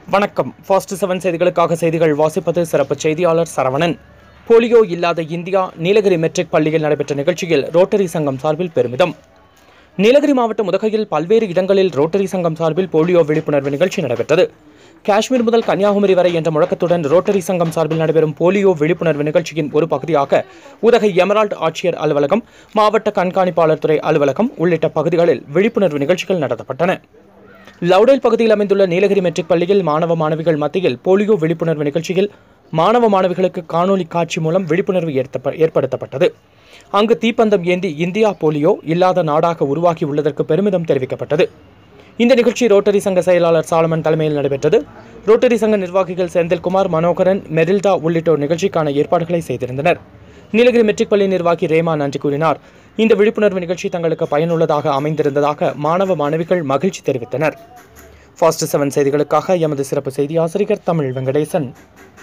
வணக்கம் fast seven செய்திகளுக்காக செய்திகள் வாசிப்பது சிறப்பு செய்தியாளர் சரவணன் போலியோ இல்லாத இந்தியா நீலகிரி மெட்ரிக் பள்ளியில் நடைபெற்ற நிகழ்ச்சியில் ரோட்டரி சங்கம் சார்பில் பெருமிதம் நீலகிரி மாவட்டம் உதகையில் பல்வேறு இடங்களில் ரோட்டரி சங்கம் சார்பில் போலியோ விழிப்புணர்வு நிகழ்ச்சி நடைபெற்றது காஷ்மீர் முதல் கன்னியாகுமரி வரை என்ற முழக்கத்துடன் ரோட்டரி சங்கம் சார்பில் நடைபெறும் போலியோ விழிப்புணர்வு நிகழ்ச்சியின் ஒரு பகுதியாக உதகை எமரால்டு ஆட்சியர் அலுவலகம் மாவட்ட கண்காணிப்பாளர் துறை அலுவலகம் உள்ளிட்ட பகுதிகளில் விழிப்புணர்வு நிகழ்ச்சிகள் நடத்தப்பட்டன லவுடேல் பகுதியில் அமைந்துள்ள நீலகிரி மெட்ரிக் பள்ளியில் மாணவ மாணவிகள் மத்தியில் போலியோ விழிப்புணர்வு நிகழ்ச்சியில் மாணவ மாணவிகளுக்கு காணொலி காட்சி மூலம் விழிப்புணர்வு ஏற்ப- ஏற்படுத்தப்பட்டது அங்கு தீப்பந்தம் ஏந்தி இந்தியா போலியோ இல்லாத நாடாக உருவாகி உள்ளதற்கு பெருமிதம் தெரிவிக்கப்பட்டது இந்த நிகழ்ச்சி ரோட்டரி சங்க செயலாளர் சாலமன் தலைமையில் நடைபெற்றது ரோட்டரி சங்க நிர்வாகிகள் செந்தில்குமார் மனோகரன் மெரில்டா உள்ளிட்டோர் நிகழ்ச்சிக்கான ஏற்பாடுகளை செய்திருந்தனர் நீலகிரி மெட்ரிக் பள்ளி நிர்வாகி ரேமா நன்றி கூறினார் இந்த விழிப்புணர்வு நிகழ்ச்சி தங்களுக்கு பயனுள்ளதாக அமைந்திருந்ததாக மாணவ மாணவிகள் மகிழ்ச்சி தெரிவித்தனர் ஃபாஸ்ட் செவன் செய்திகளுக்காக எமது சிறப்பு செய்தி ஆசிரியர் தமிழ் வெங்கடேசன்